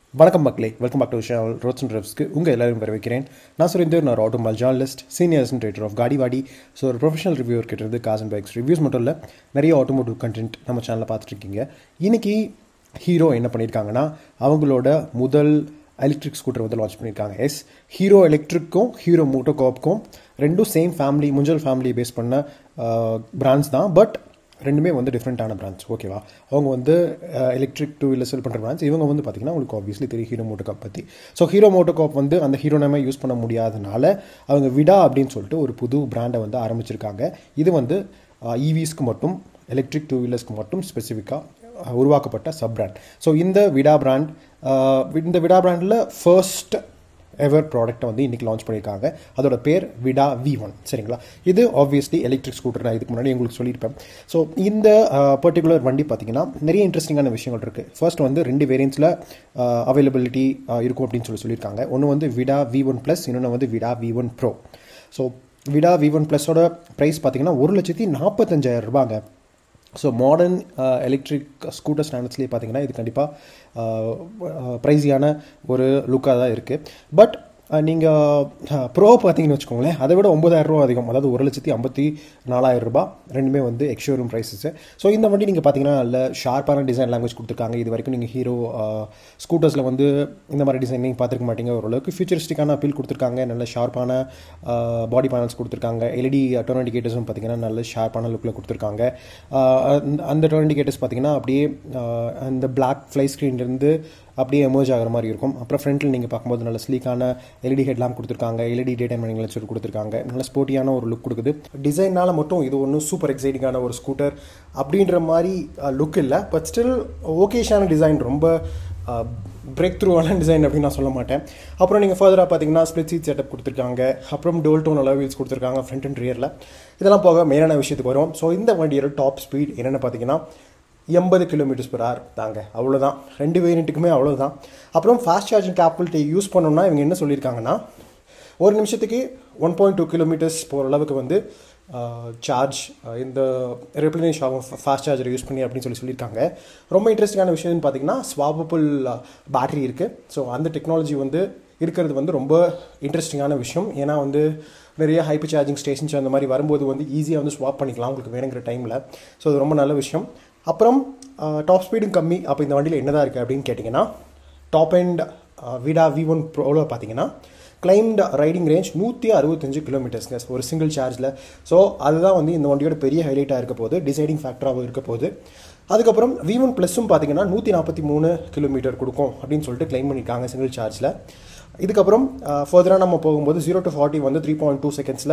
வணக்கம் மக்களே welcome back to channel roads and ட்ரிப்ஸ்க்கு உங்கள் எல்லாரும் வரவேற்கிறேன் நான் சுரேந்தர் நான் ஒரு automobile journalist senior associate editor of Gaadi Wadi so ஒரு ப்ரொஃபஷனல் ரிவ்யூவர் கிட்டது காஸ் அண்ட் பைக்ஸ் ரிவ்யூஸ் மட்டும் இல்லை நிறைய ஆட்டோமோட்டிவ் கண்டென்ட் நம்ம சேனலில் பார்த்துட்ருக்கீங்க இன்னைக்கு ஹீரோ என்ன பண்ணியிருக்காங்கன்னா அவங்களோட முதல் எலக்ட்ரிக் ஸ்கூட்டர் வந்து லான்ச் பண்ணியிருக்காங்க எஸ் ஹீரோ எலக்ட்ரிக்கும் ஹீரோ மோட்டோகாப்க்கும் ரெண்டும் same family Munjal family base பண்ண பிராண்ட்ஸ் தான் பட் ரெண்டுமே வந்து டிஃப்ரெண்ட்டான பிராண்ட்ஸ் ஓகேவா அவங்க வந்து எலக்ட்ரிக் டூ வீலர் செல் பண்ணுற பிராண்ட்ஸ் இவங்க வந்து பார்த்திங்கன்னா உங்களுக்கு ஆப்வியஸ்லி தெரியும் ஹீரோ மோட்டோகாப் பற்றி ஸோ ஹீரோ மோட்டோகாப் வந்து அந்த ஹீரோ நேமை யூஸ் பண்ண முடியாதனால அவங்க விடா அப்படின்னு சொல்லிட்டு ஒரு புது பிராண்டை வந்து ஆரம்பிச்சிருக்காங்க இது வந்து இவிஸ்க்கு மட்டும் எலக்ட்ரிக் டூ வீலர்ஸ்க்கு மட்டும் ஸ்பெசிஃபிக்காக உருவாக்கப்பட்ட சப் பிராண்ட் ஸோ இந்த விடா பிராண்ட் இந்த விடா பிராண்டில் ஃபர்ஸ்ட் எவர் ப்ராடக்ட்டை வந்து இன்றைக்கி லான்ச் பண்ணியிருக்காங்க அதோட பேர் விடா வி ஒன் சரிங்களா இது ஆப்வியஸ்லி எலக்ட்ரிக் ஸ்கூட்டர் நான் இதுக்கு முன்னாடி உங்களுக்கு சொல்லியிருப்பேன் ஸோ இந்த பர்டிகுலர் வண்டி பார்த்தீங்கன்னா நிறைய இன்ட்ரெஸ்டிங்கான விஷயங்கள் இருக்குது ஃபர்ஸ்ட் வந்து ரெண்டு வேரியன்ஸில் அவைலபிலிட்டி இருக்கும் அப்படின்னு சொல்லி சொல்லியிருக்காங்க ஒன்று வந்து விடா வி ஒன் ப்ளஸ் இன்னொன்று வந்து Vida V one Pro so Vida V one ப்ளஸோட ப்ரைஸ் பார்த்தீங்கன்னா ஒரு லட்சத்தி நாற்பத்தஞ்சாயிரம் ரூபாங்க ஸோ மாடர்ன் எலக்ட்ரிக் ஸ்கூட்டர் ஸ்டாண்டர்ட்ஸ்லேயே பார்த்தீங்கன்னா இது கண்டிப்பாக ப்ரைஸியான ஒரு லுக்காக தான் இருக்குது பட் நீங்கள் ப்ரோ பார்த்தீங்கன்னு வச்சுக்கோங்களேன் அதை விட ஒம்பதாயிரம் ரூபா அதிகம் அதாவது ஒரு லட்சத்தி ஐம்பத்தி நாலாயிரம் ரூபாய் ரெண்டுமே வந்து எக்ஷோரூம் ப்ரைஸஸ் ஸோ இந்த வண்டி நீங்கள் பார்த்தீங்கன்னா நல்ல ஷார்ப்பான டிசைன் லாங்குவேஜ் கொடுத்துருக்காங்க இது வரைக்கும் நீங்கள் ஹீரோ ஸ்கூட்டர்ஸில் வந்து இந்த மாதிரி டிசைன் நீங்கள் பார்த்துருக்க மாட்டீங்க ஓரளவுக்கு ஃபியூச்சரிஸ்டிக்கான அப்பீல் கொடுத்துருக்காங்க நல்ல ஷார்ப்பான பாடி பேனல்ஸ் கொடுத்துருக்காங்க எல்இடி டர்ன் இண்டிகேட்டர்ஸும் பார்த்தீங்கன்னா நல்ல ஷார்ப்பான லுக்கில் கொடுத்துருக்காங்க அந்த டர்ன் இண்டிகேட்டர்ஸ் பார்த்தீங்கன்னா அப்படியே அந்த பிளாக் ஃப்ளை ஸ்க்ரீன்லேருந்து அப்படியே எமர்ஜ் ஆகிற மாதிரி இருக்கும் அப்புறம் ஃப்ரண்ட்டில் நீங்கள் பார்க்கும்போது நல்ல ஸ்லீக்கான எல்இடி ஹெட்லாம் கொடுத்துருக்காங்க எல்இடி டே டைம் மணிங்களை சொல்லி கொடுத்துருக்காங்க நல்ல ஸ்போர்ட்டியான ஒரு லுக் கொடுக்குது டிசைனால் மட்டும் இது ஒன்றும் சூப்பர் எக்ஸைட்டிங்கான ஒரு ஸ்கூட்டர் அப்படின்ற மாதிரி லுக் இல்லை பட் ஸ்டில் ஓகேஷான டிசைன் ரொம்ப பிரேக் த்ரூவான டிசைன் அப்படின்னு நான் சொல்ல மாட்டேன் அப்புறம் நீங்கள் ஃபர்தராக பார்த்தீங்கன்னா ஸ்பிளிட் சீட் செட்டப் கொடுத்துருக்காங்க அப்புறம் டோல் டோன் அளவு வீல்ஸ் கொடுத்துருக்காங்க ஃப்ரண்ட் அண்ட் ரியரில் இதெல்லாம் போக மெயினான விஷயத்துக்கு வரும் ஸோ இந்த வண்டியோட டாப் ஸ்பீட் என்னென்னு பார்த்தீங்கன்னா எண்பது கிலோமீட்டர்ஸ் பெர் ஹவர் தாங்க அவ்வளோதான் ரெண்டு வேரியண்ட்டுக்குமே அவ்வளோதான் அப்புறம் ஃபாஸ்ட் சார்ஜிங் கேபிலிட்டி யூஸ் பண்ணோம்னா இவங்க என்ன சொல்லியிருக்காங்கன்னா ஒரு நிமிஷத்துக்கு ஒன் பாயிண்ட் டூ கிலோமீட்டர்ஸ் போகிற அளவுக்கு வந்து சார்ஜ் இந்த ரெப்ளினிஷ் ஆகும் ஃபாஸ்ட் சார்ஜர் யூஸ் பண்ணி அப்படின்னு சொல்லி சொல்லியிருக்காங்க ரொம்ப இன்ட்ரெஸ்டிங்கான விஷயம்னு பார்த்தீங்கன்னா ஸ்வாபபிள் பேட்டரி இருக்குது ஸோ அந்த டெக்னாலஜி வந்து இருக்கிறது வந்து ரொம்ப இன்ட்ரெஸ்டிங்கான விஷயம் ஏன்னா வந்து நிறைய ஹைப்பர் சார்ஜிங் ஸ்டேஷன்ஸ் அந்த மாதிரி வரும்போது வந்து ஈஸியாக வந்து ஸ்வாப் பண்ணிக்கலாம் உங்களுக்கு வேணுங்கிற டைமில் ஸோ அது ரொம்ப நல்ல விஷயம் அப்புறம் டாப் ஸ்பீடும் கம்மி அப்போ இந்த வண்டியில் என்னதான் இருக்குது அப்படின்னு கேட்டிங்கன்னா top and Vida V one ப்ரோவில் பார்த்தீங்கன்னா கிளைம்டு ரைடிங் ரேஞ்ச் நூற்றி அறுபத்தஞ்சு கிலோமீட்டர்ஸ்ங்க ஒரு சிங்கிள் சார்ஜில் ஸோ அதுதான் வந்து இந்த வண்டியோட பெரிய ஹைலைட்டாக இருக்க போது டிசைடிங் ஃபேக்டராகவும் இருக்க போது அதுக்கப்புறம் வி ஒன் ப்ளஸும் பார்த்தீங்கன்னா நூற்றி நாற்பத்தி மூணு கிலோமீட்டர் கொடுக்கும் அப்படின்னு சொல்லிட்டு கிளைம் பண்ணியிருக்காங்க சிங்கிள் சார்ஜில் இதுக்கப்புறம் ஃபர்தராக நம்ம போகும்போது ஜீரோ டு ஃபார்ட்டி வந்து த்ரீ பாயிண்ட் டூ செகண்ட்ஸில்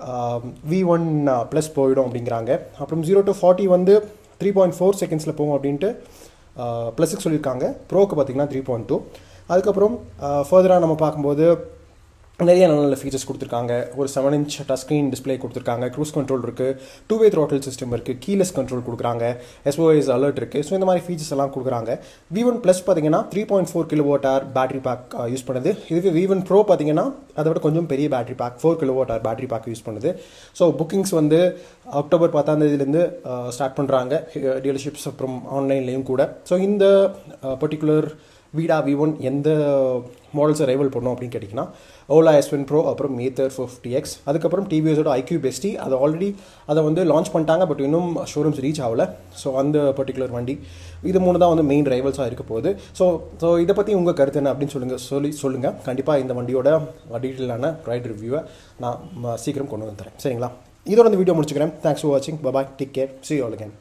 வி ஒன் ப்ளஸ் போயிடும் அப்படிங்கிறாங்க அப்புறம் ஜீரோ டு ஃபார்ட்டி வந்து த்ரீ பாயிண்ட் ஃபோர் செகண்ட்ஸில் போகும் அப்படின்ட்டு ப்ளஸுக்கு சொல்லியிருக்காங்க ப்ரோக்கு பார்த்தீங்கன்னா த்ரீ பாயிண்ட் டூ அதுக்கப்புறம் ஃபர்தராக நம்ம பார்க்கும்போது நிறைய நல்ல நல்ல ஃபீச்சர்ஸ் கொடுத்துருக்காங்க ஒரு seven inch touch screen display கொடுத்துருக்காங்க க்ரூஸ் கண்ட்ரோல் இருக்குது டூ வே த்ரோட்டல் சிஸ்டம் இருக்குது கீலெஸ் கண்ட்ரோல் கொடுக்குறாங்க எஸ்ஓஎஸ் அலர்ட் இருக்குது ஸோ இந்த மாதிரி ஃபீச்சர்ஸ் எல்லாம் கொடுக்குறாங்க வி ஒன் ப்ளஸ் பார்த்தீங்கன்னா three point four kilowatt hour battery pack use பண்ணுது இதுவே வி ஒன் ப்ரோ பார்த்தீங்கன்னா அதை விட கொஞ்சம் பெரிய battery pack four kilowatt hour battery pack use பண்ணுது ஸோ புக்கிங்ஸ் வந்து அக்டோபர் பத்தாம் தேதியிலேருந்து ஸ்டார்ட் பண்ணுறாங்க டீலர்ஷிப்ஸ் அப்புறம் ஆன்லைன்லேயும் கூட ஸோ இந்த பர்டிகுலர் வீடா வி ஒன் எந்த மாடல்ஸை ரைவல் பண்ணோம் அப்படின்னு கேட்டிங்கன்னா ஓலா எஸ்வென் ப்ரோ அப்புறம் மேத்தர் ஃபிஃப்டி எக்ஸ் அதுக்கப்புறம் டிவிஎஸோட ஐக்யூ பெஸ்டி அதை ஆல்ரெடி அதை வந்து லான்ச் பண்ணிட்டாங்க பட் இன்னும் ஷோரூம்ஸ் ரீச் ஆகல ஸோ அந்த பர்டிகுலர் வண்டி இது மூணு தான் வந்து மெயின் ரைவல்ஸாக இருக்க போகுது ஸோ ஸோ இதை பற்றி உங்கள் கருத்து என்ன அப்படின்னு சொல்லுங்கள் சொல்லி சொல்லுங்கள் கண்டிப்பாக இந்த வண்டியோட டீட்டெயிலான ரைட் ரிவ்யூவை நான் சீக்கிரம் கொண்டு வந்து தரேன் சரிங்களா இதோட இந்த வீடியோ முடிச்சுக்கிறேன் தேங்க்ஸ் ஃபார் வாட்சிங் bye bye take care see all again